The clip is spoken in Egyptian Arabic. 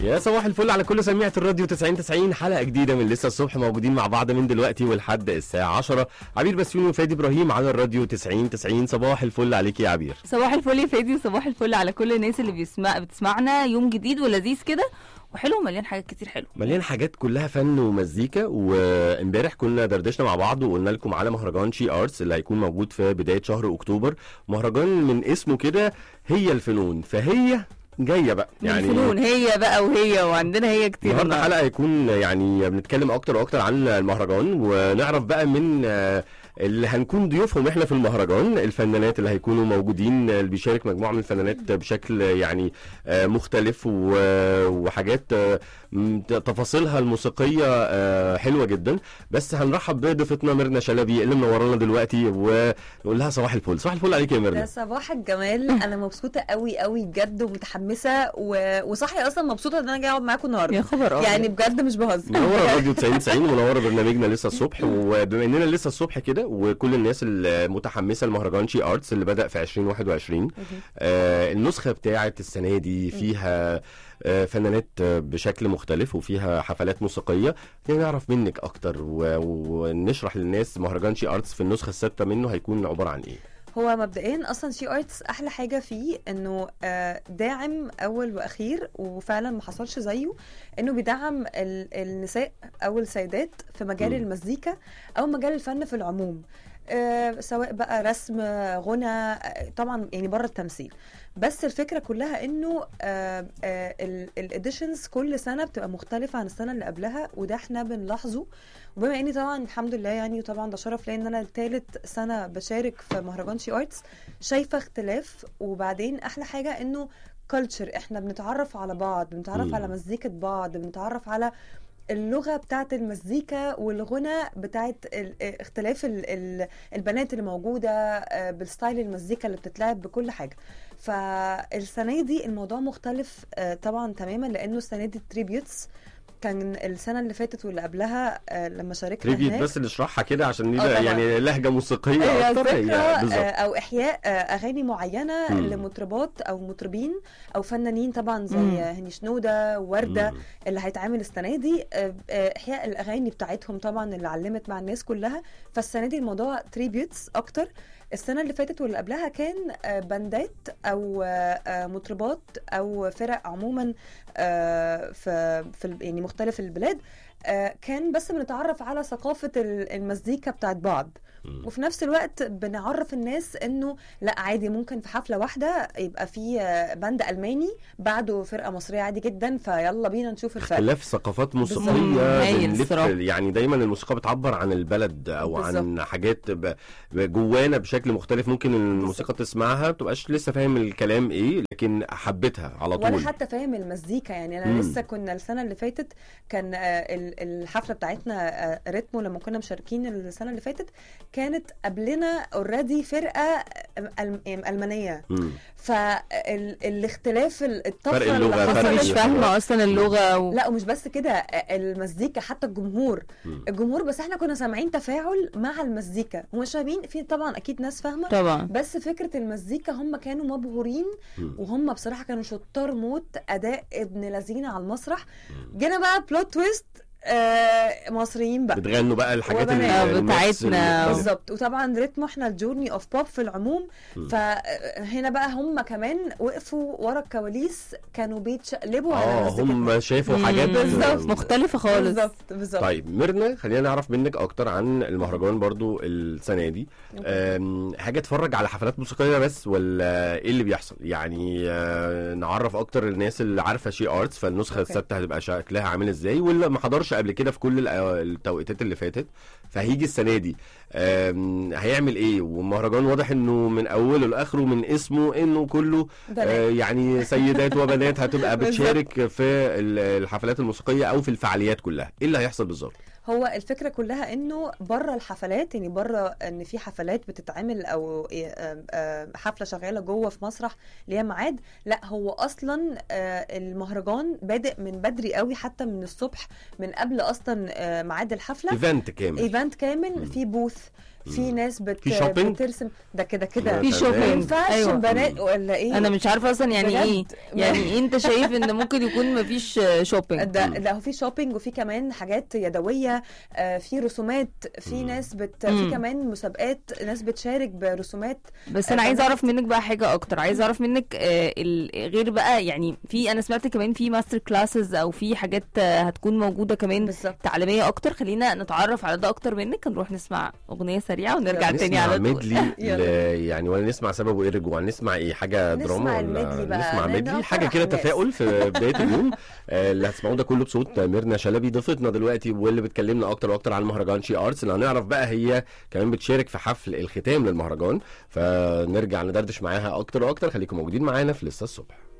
يا صباح الفل على كل سميعة الراديو 90 90 حلقة جديدة من لسه الصبح موجودين مع بعض من دلوقتي ولحد الساعة 10 عبير بسيوني وفادي ابراهيم على الراديو 90 90 صباح الفل عليك يا عبير صباح الفل يا فادي وصباح الفل على كل الناس اللي بيسمع بتسمعنا يوم جديد ولذيذ كده وحلو ومليان حاجات كتير حلو مليان حاجات كلها فن ومزيكا وامبارح كنا دردشنا مع بعض وقلنا لكم على مهرجان شي ارتس اللي هيكون موجود في بداية شهر اكتوبر مهرجان من اسمه كده هي الفنون فهي جاية بقى يعني الفنون هي بقى وهي وعندنا هي كتير النهارده حلقه هيكون يعني بنتكلم اكتر واكتر عن المهرجان ونعرف بقى من آه، اللي هنكون ضيوفهم احنا في المهرجان الفنانات اللي هيكونوا موجودين اللي بيشارك مجموعه من الفنانات بشكل يعني آه، مختلف و- وحاجات آه، م- تفاصيلها الموسيقيه آه، حلوه جدا بس هنرحب بضيفتنا ميرنا شلبي اللي منورانا دلوقتي ونقول لها صباح الفل صباح الفل عليك يا ده ميرنا صباح الجمال انا مبسوطه قوي قوي بجد ومتحمسه و... وصحي اصلا مبسوطه ان انا جايه اقعد معاكم النهارده يا خبر أبيض. يعني بجد مش بهزر منوره الراديو 90 90 ومنوره برنامجنا لسه الصبح وبما اننا لسه الصبح كده وكل الناس المتحمسه لمهرجان شي ارتس اللي بدا في 2021 آه النسخه بتاعه السنه دي فيها آه فنانات آه، بشكل مختلف وفيها حفلات موسيقيه يعني نعرف منك اكتر و- ونشرح للناس مهرجان شي ارتس في النسخه السادسه منه هيكون عباره عن ايه هو مبدئيا اصلا شي ارتس احلى حاجه فيه انه آه، داعم اول واخير وفعلا ما حصلش زيه انه بيدعم ال- النساء او السيدات في مجال مم. المزيكا او مجال الفن في العموم آه، سواء بقى رسم غنى آه، طبعا يعني بره التمثيل بس الفكره كلها انه الاديشنز كل سنه بتبقى مختلفه عن السنه اللي قبلها وده احنا بنلاحظه وبما اني طبعا الحمد لله يعني وطبعا ده شرف ليا ان انا ثالث سنه بشارك في مهرجان شي ارتس شايفه اختلاف وبعدين احلى حاجه انه كلتشر احنا بنتعرف على بعض بنتعرف مم. على مزيكه بعض بنتعرف على اللغه بتاعت المزيكا والغنى بتاعت ال- اختلاف ال- ال- البنات اللي موجوده آه، بالستايل المزيكا اللي بتتلعب بكل حاجه فالسنه دي الموضوع مختلف آه، طبعا تماما لانه السنه دي تريبيوتس كان السنه اللي فاتت واللي قبلها آه، لما شاركنا تريبيت هناك بس نشرحها كده عشان دي آه، طبعاً. يعني لهجه موسيقيه هي اكتر الفكرة هي آه، بالظبط او احياء آه، اغاني معينه مم. لمطربات او مطربين او فنانين طبعا زي مم. هاني شنوده وورده مم. اللي هيتعمل السنه دي آه، آه، احياء الاغاني بتاعتهم طبعا اللي علمت مع الناس كلها فالسنه دي الموضوع تريبيوتس اكتر السنه اللي فاتت واللي قبلها كان آه، باندات او آه، آه، مطربات او فرق عموما آه، في في ال- يعني مختلف البلاد آه، كان بس بنتعرف على ثقافه ال- المزيكا بتاعت بعض مم. وفي نفس الوقت بنعرف الناس انه لا عادي ممكن في حفله واحده يبقى في آه، باند الماني بعده فرقه مصريه عادي جدا فيلا بينا نشوف الفرق اختلاف ثقافات بالظبط. موسيقيه هايل بنلف الصراحة. يعني دايما الموسيقى بتعبر عن البلد او عن بالظبط. حاجات ب- ب- جوانا بشكل مختلف ممكن الموسيقى تسمعها ما تبقاش لسه فاهم الكلام ايه لكن حبيتها على ولا طول حتى فاهم المزيكا يعني انا مم. لسه كنا السنه اللي فاتت كان آه، ال- الحفله بتاعتنا آه، ريتمو لما كنا مشاركين السنه اللي فاتت كانت قبلنا اوريدي فرقه ألم- المانيه مم. فالاختلاف الطفره فرق اللغة، اللي فرق اصلا حصلت مش ال- فاهمه اصلا اللغه و... لا ومش بس كده المزيكا حتى الجمهور مم. الجمهور بس احنا كنا سامعين تفاعل مع المزيكا ومش فاهمين في طبعا اكيد ناس فاهمه طبعا بس فكره المزيكا هم كانوا مبهورين مم. وهم بصراحه كانوا شطار موت اداء ابن لذينه على المسرح جينا بقى بلوت تويست آه مصريين بقى بتغنوا بقى الحاجات وبنات. اللي آه، الميكس بتاعتنا. المختلف. بالظبط وطبعا ريتمو احنا الجورني اوف بوب في العموم مم. فهنا بقى هم كمان وقفوا ورا الكواليس كانوا بيتشقلبوا على اه مزيكتنا هم شافوا مم، حاجات بالظبط. مختلفه خالص بالظبط بالظبط طيب ميرنا خلينا نعرف منك اكتر عن المهرجان برضو السنه دي أوكي. أم، حاجه اتفرج على حفلات موسيقيه بس ولا ايه اللي بيحصل يعني آه، نعرف اكتر الناس اللي عارفه شي ارتس فالنسخه أوكي. السادسه هتبقى شكلها عامل ازاي واللي ما حضرش قبل كده في كل الأ- التوقيتات اللي فاتت فهيجي السنه دي أم، هيعمل ايه والمهرجان واضح انه من اوله لاخره من اسمه انه كله بنات. آه، يعني سيدات وبنات هتبقى بالظبط. بتشارك في ال- الحفلات الموسيقيه او في الفعاليات كلها ايه اللي هيحصل بالظبط هو الفكره كلها انه بره الحفلات يعني بره ان في حفلات بتتعمل او آه، آه، حفله شغاله جوه في مسرح ليها ميعاد لا هو اصلا آه، المهرجان بادئ من بدري قوي حتى من الصبح من قبل اصلا آه، ميعاد الحفله ايفنت كامل ايفنت مم. كامل في بوث في مم. ناس بت... في shopping؟ بترسم ده كده كده في ما shopping. ينفعش أيوة. بنات ولا ايه انا مش عارفه اصلا يعني بجد. ايه يعني ايه انت شايف ان ممكن يكون مفيش شوبينج ده مم. ده هو في شوبينج وفي كمان حاجات يدويه آه، في رسومات في مم. ناس بت مم. في كمان مسابقات ناس بتشارك برسومات بس انا آه، عايزه كمان- اعرف منك بقى حاجه اكتر عايزه اعرف منك آه، ال- غير بقى يعني في انا سمعت كمان في ماستر كلاسز او في حاجات آه، هتكون موجوده كمان بالظبط تعليميه اكتر خلينا نتعرف على ده اكتر منك نروح نسمع اغنيه سريعه ونرجع يلا. تاني نسمع على طول ميدلي ل... يلا. يعني ولا نسمع سببه ايه الرجوع نسمع ايه حاجه نسمع دراما ولا الميدلي بقى، نسمع لأن ميدلي هو حاجه فرح كده الناس. تفاؤل في بدايه اليوم آه، اللي هتسمعوه ده كله بصوت ميرنا شلبي ضيفتنا دلوقتي واللي بتكلمنا اكتر واكتر عن مهرجان شي ارتس اللي هنعرف بقى هي كمان بتشارك في حفل الختام للمهرجان فنرجع ندردش معاها اكتر واكتر خليكم موجودين معانا في لسه الصبح